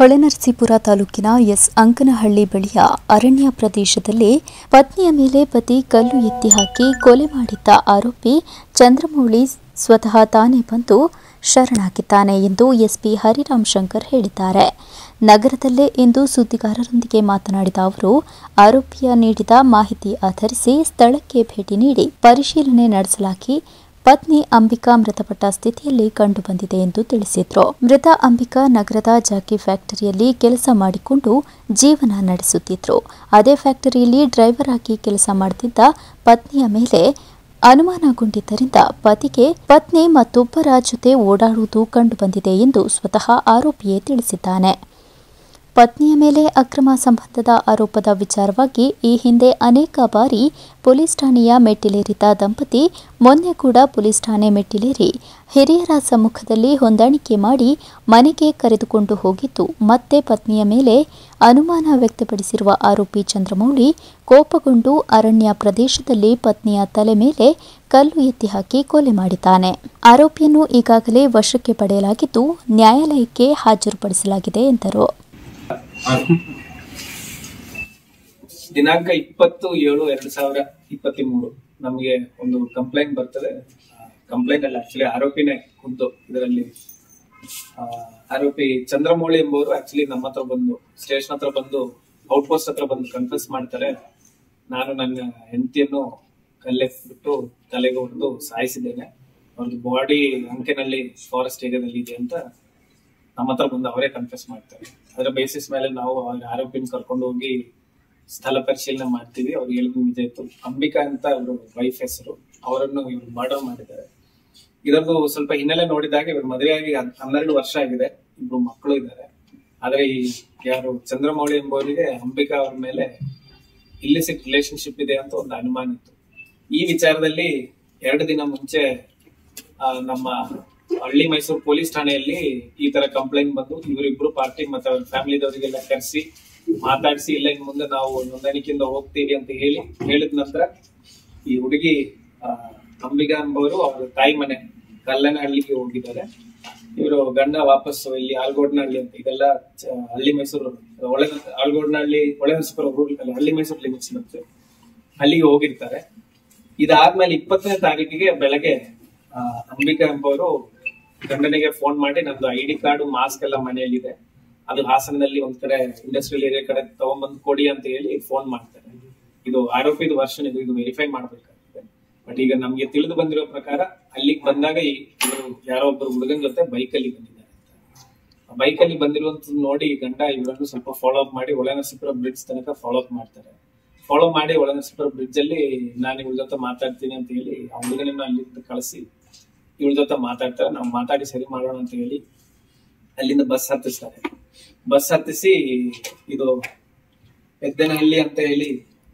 ಹೊಳೆನರಸೀಪುರ ತಾಲೂಕಿನ ಎಸ್ ಅಂಕನಹಳ್ಳಿ ಬಳಿಯ ಅರಣ್ಯ ಪ್ರದೇಶದಲ್ಲಿ ಪತ್ನಿಯ ಮೇಲೆ ಪತಿ ಕಲ್ಲು ಎತ್ತಿ ಹಾಕಿ ಕೊಲೆ ಮಾಡಿದ್ದ ಆರೋಪಿ ಚಂದ್ರಮೌಳಿ ಸ್ವತಃ ತಾನೇ ಬಂದು ಶರಣಾಗಿದ್ದಾನೆ ಎಂದು ಎಸ್ಪಿ ಹರಿರಾಮ್ ಶಂಕರ್ ಹೇಳಿದ್ದಾರೆ ನಗರದಲ್ಲೇ ಇಂದು ಸುದ್ದಿಗಾರರೊಂದಿಗೆ ಮಾತನಾಡಿದ ಅವರು ಆರೋಪಿಯ ನೀಡಿದ ಮಾಹಿತಿ ಆಧರಿಸಿ ಸ್ಥಳಕ್ಕೆ ಭೇಟಿ ನೀಡಿ ಪರಿಶೀಲನೆ ನಡೆಸಲಾಗಿ ಪತ್ನಿ ಅಂಬಿಕಾ ಮೃತಪಟ್ಟ ಸ್ಥಿತಿಯಲ್ಲಿ ಕಂಡುಬಂದಿದೆ ಎಂದು ತಿಳಿಸಿದ್ರು ಮೃತ ಅಂಬಿಕಾ ನಗರದ ಜಾಕಿ ಫ್ಯಾಕ್ಟರಿಯಲ್ಲಿ ಕೆಲಸ ಮಾಡಿಕೊಂಡು ಜೀವನ ನಡೆಸುತ್ತಿದ್ರು ಅದೇ ಫ್ಯಾಕ್ಟರಿಯಲ್ಲಿ ಡ್ರೈವರ್ ಆಗಿ ಕೆಲಸ ಮಾಡುತ್ತಿದ್ದ ಪತ್ನಿಯ ಮೇಲೆ ಅನುಮಾನಗೊಂಡಿದ್ದರಿಂದ ಪತಿಗೆ ಪತ್ನಿ ಮತ್ತೊಬ್ಬರ ಜೊತೆ ಓಡಾಡುವುದು ಕಂಡುಬಂದಿದೆ ಎಂದು ಸ್ವತಃ ಆರೋಪಿಯೇ ತಿಳಿಸಿದ್ದಾನೆ ಪತ್ನಿಯ ಮೇಲೆ ಅಕ್ರಮ ಸಂಬಂಧದ ಆರೋಪದ ವಿಚಾರವಾಗಿ ಈ ಹಿಂದೆ ಅನೇಕ ಬಾರಿ ಪೊಲೀಸ್ ಠಾಣೆಯ ಮೆಟ್ಟಿಲೇರಿದ ದಂಪತಿ ಮೊನ್ನೆ ಕೂಡ ಪೊಲೀಸ್ ಠಾಣೆ ಮೆಟ್ಟಿಲೇರಿ ಹಿರಿಯರ ಸಮ್ಮುಖದಲ್ಲಿ ಹೊಂದಾಣಿಕೆ ಮಾಡಿ ಮನೆಗೆ ಕರೆದುಕೊಂಡು ಹೋಗಿದ್ದು ಮತ್ತೆ ಪತ್ನಿಯ ಮೇಲೆ ಅನುಮಾನ ವ್ಯಕ್ತಪಡಿಸಿರುವ ಆರೋಪಿ ಚಂದ್ರಮೌಳಿ ಕೋಪಗೊಂಡು ಅರಣ್ಯ ಪ್ರದೇಶದಲ್ಲಿ ಪತ್ನಿಯ ತಲೆ ಮೇಲೆ ಕಲ್ಲು ಎತ್ತಿ ಹಾಕಿ ಕೊಲೆ ಮಾಡಿದ್ದಾನೆ ಆರೋಪಿಯನ್ನು ಈಗಾಗಲೇ ವಶಕ್ಕೆ ಪಡೆಯಲಾಗಿದ್ದು ನ್ಯಾಯಾಲಯಕ್ಕೆ ಹಾಜರುಪಡಿಸಲಾಗಿದೆ ಎಂದರು ದಿನಾಂಕ ಇಪ್ಪತ್ತು ಏಳು ಎರಡ್ ಸಾವಿರ ಇಪ್ಪತ್ತಿ ಮೂರು ನಮಗೆ ಒಂದು ಕಂಪ್ಲೇಂಟ್ ಬರ್ತದೆ ಕಂಪ್ಲೇಂಟ್ ಅಲ್ಲ ಆಕ್ಚುಲಿ ಆರೋಪಿನೇ ಖುದ್ದು ಇದರಲ್ಲಿ ಆ, ಆರೋಪಿ ಚಂದ್ರಮೌಳಿ ಎಂಬುವರು ಆಕ್ಚುಲಿ ನಮ್ಮ ಹತ್ರ ಬಂದು ಸ್ಟೇಷನ್ ಹತ್ರ ಬಂದು ಔಟ್ ಪೋಸ್ಟ್ ಹತ್ರ ಬಂದು ಕನ್ಫ್ಯೂಸ್ ಮಾಡ್ತಾರೆ ನಾನು ನನ್ನ ಹೆಂಡತಿಯನ್ನು ಕಲ್ಲೆತ್ಬಿಟ್ಟು ತಲೆಗೆ ಹೊಡೆದು ಸಾಯಿಸಿದ್ದೇನೆ ಅವ್ರದ್ದು ಬಾಡಿ ಅಂಕೆನಲ್ಲಿ ಫಾರೆಸ್ಟ್ ಏರಿಯಾದಲ್ಲಿ ಇದೆ ಅಂತ ನಮ್ಮ ಹತ್ರ ಬಂದು ಅವರೇ ಕನ್ಫ್ಯೂಸ್ ಮಾಡ್ತಾರೆ ಅದರ ಬೇಸಿಸ್ ಮೇಲೆ ನಾವು ಅವ್ರ ಆರೋಪಿನ ಕರ್ಕೊಂಡು ಹೋಗಿ ಸ್ಥಳ ಪರಿಶೀಲನೆ ಮಾಡ್ತೀವಿ ಅವ್ರು ಹೇಳಿದ ನಿಜ ಇತ್ತು ಅಂಬಿಕಾ ಅಂತ ಅವರು ವೈಫ್ ಹೆಸರು ಅವರನ್ನು ಇವ್ರು ಮರ್ಡರ್ ಮಾಡಿದ್ದಾರೆ ಇದರದ್ದು ಸ್ವಲ್ಪ ಹಿನ್ನೆಲೆ ನೋಡಿದಾಗ ಇವ್ರ ಮದುವೆಯಾಗಿ ಹನ್- ಹನ್ನೆರಡು ವರ್ಷ ಆಗಿದೆ ಇಬ್ರು ಮಕ್ಕಳು ಇದ್ದಾರೆ ಆದ್ರೆ ಈ ಯಾರು ಚಂದ್ರಮೌಳಿ ಎಂಬುವರಿಗೆ ಅಂಬಿಕಾ ಅವ್ರ ಮೇಲೆ ಇಲ್ಲಿಸಿಟ್ ರಿಲೇಶನ್ಶಿಪ್ ಇದೆ ಅಂತ ಒಂದು ಅನುಮಾನ ಇತ್ತು ಈ ವಿಚಾರದಲ್ಲಿ ಎರಡು ದಿನ ಮುಂಚೆ ಆ, ನಮ್ಮ ಹಳ್ಳಿ ಮೈಸೂರು ಪೊಲೀಸ್ ಠಾಣೆಯಲ್ಲಿ ಈ ತರ ಕಂಪ್ಲೇಂಟ್ ಬಂದು ಇವರಿಬ್ರು ಪಾರ್ಟಿ ಮತ್ತೆ ಅವ್ರ ಫ್ಯಾಮಿಲಿದವರಿಗೆಲ್ಲ ಕರೆಸಿ ಮಾತಾಡಿಸಿ ಇಲ್ಲ ಇನ್ ಮುಂದೆ ನಾವು ನೋಂದಣಿಕೆಯಿಂದ ಹೋಗ್ತೀವಿ ಅಂತ ಹೇಳಿ ಹೇಳಿದ ನಂತರ ಈ ಹುಡುಗಿ ಆ, ಅಂಬಿಗಾ ಎಂಬವರು ಅವ್ರ ತಾಯಿ ಮನೆ ಕಲ್ಲನಹಳ್ಳಿಗೆ ಹೋಗಿದ್ದಾರೆ ಇವರು ಗಂಡ ವಾಪಸ್ ಇಲ್ಲಿ ಆಲ್ಗೋಡ್ನಹಳ್ಳಿ ಅಂತ ಇದೆಲ್ಲ ಚ- ಹಳ್ಳಿ ಮೈಸೂರು ಒಳ ಆಲ್ಗೋಡ್ನಹಳ್ಳಿ ಒಳನರಸೀಪುರ ರೂಲ್ ಅಲ್ಲಿ ಹಳ್ಳಿ ಮೈಸೂರು ಲಿಮಿಟ್ಸ್ ಇರುತ್ತೆ ಅಲ್ಲಿಗೆ ಹೋಗಿರ್ತಾರೆ ಇದಾದ್ಮೇಲೆ ಇಪ್ಪತ್ತನೇ ತಾರೀಕಿಗೆ ಬೆಳಗ್ಗೆ ಆ, ಅಂಬಿಕಾ ಎಂಬವರು ಗಂಡನಿಗೆ ಫೋನ್ ಮಾಡಿ ನಂದು ಐ ಡಿ ಕಾರ್ಡ್ ಮಾಸ್ಕ್ ಎಲ್ಲ ಮನೆಯಲ್ಲಿದೆ ಅದು ಹಾಸನದಲ್ಲಿ ಒಂದ್ ಕಡೆ ಇಂಡಸ್ಟ್ರಿಯಲ್ ಏರಿಯಾ ಕಡೆ ತಗೊಂಡ್ಬಂದು ಕೊಡಿ ಅಂತ ಹೇಳಿ ಫೋನ್ ಮಾಡ್ತಾರೆ ಇದು ಆರೋಪಿದ ವರ್ಷನ್ ಇದು ಇದು ವೆರಿಫೈ ಮಾಡ್ಬೇಕಾಗ್ತದೆ ಬಟ್ ಈಗ ನಮ್ಗೆ ತಿಳಿದು ಬಂದಿರೋ ಪ್ರಕಾರ ಅಲ್ಲಿಗೆ ಬಂದಾಗ ಈ ಇವರು ಯಾರೋ ಒಬ್ಬರು ಹುಡುಗನ ಜೊತೆ ಬೈಕಲ್ಲಿ ಬಂದಿದ್ದಾರೆ ಅಂತ ಬೈಕಲ್ಲಿ ಬಂದಿರುವಂತದ್ದು ನೋಡಿ ಗಂಡ ಇವರನ್ನು ಸ್ವಲ್ಪ ಫಾಲೋ ಅಪ್ ಮಾಡಿ ಒಳನರಸೀಪುರ ಬ್ರಿಡ್ಜ್ ತನಕ ಫಾಲೋ ಅಪ್ ಮಾಡ್ತಾರೆ ಫಾಲೋ ಮಾಡಿ ಒಳನರಸೀಪುರ ಬ್ರಿಡ್ಜ್ ಅಲ್ಲಿ ನಾನು ಇವಳ ಜೊತೆ ಮಾತಾಡ್ತೀನಿ ಅಂತ ಹೇಳಿ ಆ ಹುಡುಗನನ್ನ ಅಲ್ಲಿಂದ ಕಳಿಸಿ ಇವಳ ಜೊತೆ ಮಾತಾಡ್ತಾರೆ ನಾವು ಮಾತಾಡಿ ಸರಿ ಮಾಡೋಣ ಅಂತ ಹೇಳಿ ಅಲ್ಲಿಂದ ಬಸ್ ಹತ್ತಿಸ್ತಾರೆ ಬಸ್ ಹತ್ತಿಸಿ ಇದು ಪೆದ್ದನಹಳ್ಳಿ ಅಂತ ಹೇಳಿ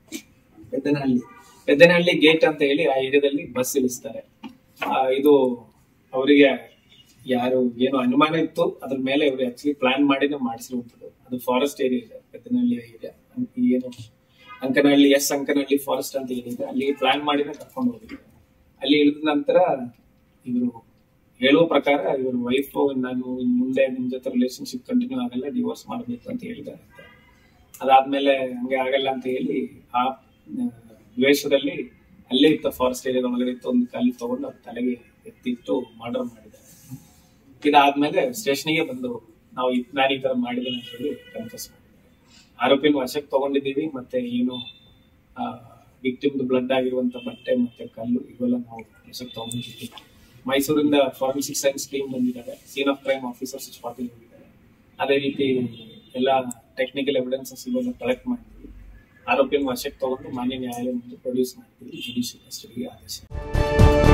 ಪೆದ್ದನಹಳ್ಳಿ ಪೆದ್ದನಹಳ್ಳಿ ಗೇಟ್ ಅಂತ ಹೇಳಿ ಆ ಏರಿಯಾದಲ್ಲಿ ಬಸ್ ಇಳಿಸ್ತಾರೆ ಆ, ಇದು ಅವರಿಗೆ ಯಾರು ಏನು ಅನುಮಾನ ಇತ್ತು ಅದ್ರ ಮೇಲೆ ಇವರು ಆಕ್ಚುಲಿ ಪ್ಲಾನ್ ಮಾಡಿನೇ ಮಾಡಿಸಿರುವಂತದ್ದು ಅದು ಫಾರೆಸ್ಟ್ ಏರಿಯಾ ಇದೆ ಪೆದ್ದನಹಳ್ಳಿ ಏರಿಯಾ ಏನು ಅಂಕನಹಳ್ಳಿ ಎಸ್ ಅಂಕನಹಳ್ಳಿ ಫಾರೆಸ್ಟ್ ಅಂತ ಏನಿದೆ ಅಲ್ಲಿಗೆ ಪ್ಲಾನ್ ಮಾಡಿನೇ ಕರ್ಕೊಂಡು ಹೋಗಿದ್ದಾರೆ ಅಲ್ಲಿ ಇಳಿದ ನಂತರ ಇವರು ಹೇಳುವ ಪ್ರಕಾರ ಇವ್ರ ವೈಫ್ ನಾನು ಇನ್ ಮುಂದೆ ನಿಮ್ ಜೊತೆ ರಿಲೇಶನ್ಶಿಪ್ ಕಂಟಿನ್ಯೂ ಆಗಲ್ಲ ಡಿವೋರ್ಸ್ ಮಾಡಬೇಕು ಅಂತ ಹೇಳಿದ್ದಾರೆ ಅಂತ ಅದಾದ್ಮೇಲೆ ಹಂಗೆ ಆಗಲ್ಲ ಅಂತ ಹೇಳಿ ಆ ಆ, ದ್ವೇಷದಲ್ಲಿ ಅಲ್ಲೇ ಇತ್ತ ಫಾರೆಸ್ಟ್ ಏರಿಯಾದ ಒಳಗಡೆ ಇತ್ತು ಒಂದು ಕಲ್ಲು ತಗೊಂಡು ಅವ್ರ ತಲೆಗೆ ಎತ್ತಿಟ್ಟು ಮರ್ಡರ್ ಮಾಡಿದ್ದಾರೆ ಇದಾದ್ಮೇಲೆ ಸ್ಟೇಷನ್ಗೆ ಬಂದು ನಾವು ಇದ್- ನಾನು ಈ ತರ ಮಾಡಿದ್ದೇನೆ ಅಂತ ಹೇಳಿ ಕನ್ಫ್ಯೂಸ್ ಮಾಡಿದ್ದಾರೆ ಆರೋಪಿನ ವಶಕ್ಕೆ ತಗೊಂಡಿದ್ದೀವಿ ಮತ್ತೆ ಏನು ವಿಕ್ಟಿಮ್ದು ಬ್ಲಡ್ ಆಗಿರುವಂತ ಬಟ್ಟೆ ಮತ್ತೆ ಕಲ್ಲು ಇವೆಲ್ಲ ನಾವು ವಶಕ್ಕೆ ತಗೊಂಡಿದ್ದೀವಿ ಮೈಸೂರಿಂದ ಫಾರೆನ್ಸಿಕ್ ಸೈನ್ಸ್ ಟೀಮ್ ಬಂದಿದ್ದಾರೆ ಸೀನ್ ಆಫ್ ಕ್ರೈಮ್ ಆಫೀಸರ್ಸ್ ಸ್ಪಾಟಿಗೆ ಹೋಗಿದ್ದಾರೆ ಅದೇ ರೀತಿ ಎಲ್ಲ ಟೆಕ್ನಿಕಲ್ ಎವಿಡೆನ್ಸಸ್ ಇವೆಲ್ಲ ಕಲೆಕ್ಟ್ ಮಾಡ್ತೀವಿ ಆರೋಪಿನ ವಶಕ್ಕೆ ತಗೊಂಡು ಮಾನ್ಯ ನ್ಯಾಯಾಲಯ ಮುಂದೆ ಪ್ರೊಡ್ಯೂಸ್ ಮಾಡ್ತೀವಿ ಜುಡಿಷಿಯಲ್ ಕಸ್ಟಡಿಗೆ ಆದೇಶ